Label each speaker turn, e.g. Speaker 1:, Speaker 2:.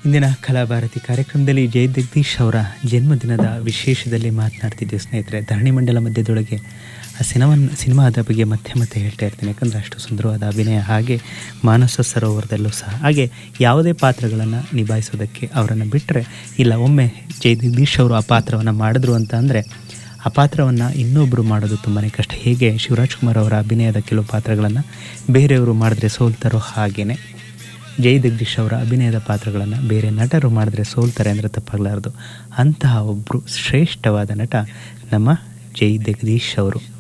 Speaker 1: ಇಂದಿನ ಕಲಾಭಾರತಿ ಕಾರ್ಯಕ್ರಮದಲ್ಲಿ ಜಯ ಜಗದೀಶ್ ಅವರ ಜನ್ಮದಿನದ ವಿಶೇಷದಲ್ಲಿ ಮಾತನಾಡ್ತಿದ್ದೆ ಸ್ನೇಹಿತರೆ ಧರಣಿ ಮಂಡಲ ಮಧ್ಯದೊಳಗೆ ಆ ಸಿನಿಮಾನ ಸಿನಿಮಾದ ಬಗ್ಗೆ ಮತ್ತೆ ಮತ್ತೆ ಹೇಳ್ತಾ ಇರ್ತೀನಿ ಯಾಕಂದರೆ ಅಷ್ಟು ಸುಂದರವಾದ ಅಭಿನಯ ಹಾಗೆ ಮಾನಸ ಸರೋವರದಲ್ಲೂ ಸಹ ಹಾಗೆ ಯಾವುದೇ ಪಾತ್ರಗಳನ್ನು ನಿಭಾಯಿಸೋದಕ್ಕೆ ಅವರನ್ನು ಬಿಟ್ಟರೆ ಇಲ್ಲ ಒಮ್ಮೆ ಜಯ ಜಗದೀಶ್ ಅವರು ಆ ಪಾತ್ರವನ್ನು ಮಾಡಿದ್ರು ಅಂತ ಅಂದರೆ ಆ ಪಾತ್ರವನ್ನು ಇನ್ನೊಬ್ಬರು ಮಾಡೋದು ತುಂಬಾ ಕಷ್ಟ ಹೇಗೆ ಶಿವರಾಜ್ ಕುಮಾರ್ ಅವರ ಅಭಿನಯದ ಕೆಲವು ಪಾತ್ರಗಳನ್ನು ಬೇರೆಯವರು ಮಾಡಿದ್ರೆ ಸೋಲ್ತಾರೋ ಹಾಗೆಯೇ ಜೈ ಜಗದೀಶ್ ಅವರ ಅಭಿನಯದ ಪಾತ್ರಗಳನ್ನು ಬೇರೆ ನಟರು ಮಾಡಿದ್ರೆ ಸೋಲ್ತಾರೆ ಅಂದರೆ ತಪ್ಪಾಗಲಾರದು ಅಂತಹ ಒಬ್ಬರು ಶ್ರೇಷ್ಠವಾದ ನಟ ನಮ್ಮ ಜೈ ಜಗದೀಶ್ ಅವರು